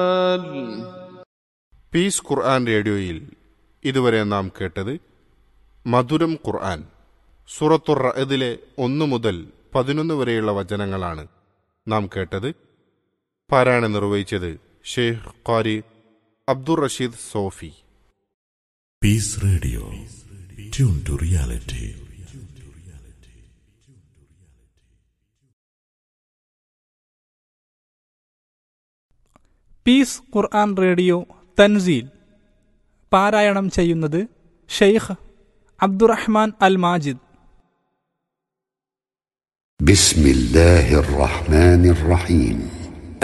Piece ഖുർആൻ റേഡിയോയിൽ ഇതുവരെ നാം കേട്ടത് മധുരം ഖുർആൻ സൂറത്തുർ റഅദിലെ ഒന്നു മുതൽ പതിനൊന്ന് വരെയുള്ള വചനങ്ങളാണ് നാം കേട്ടത് പാരായണം നിർവഹിച്ചത് Sheikh Qari Abdur Rashid Sufi Peace Radio. Tune to reality. Peace Quran radio തൻസീൽ പാരായണം ചെയ്യുന്നത് ഷെയ്ഖ് അബ്ദുറഹ്മാൻ അൽ മാജിദ് بسم الله الرحمن الرحيم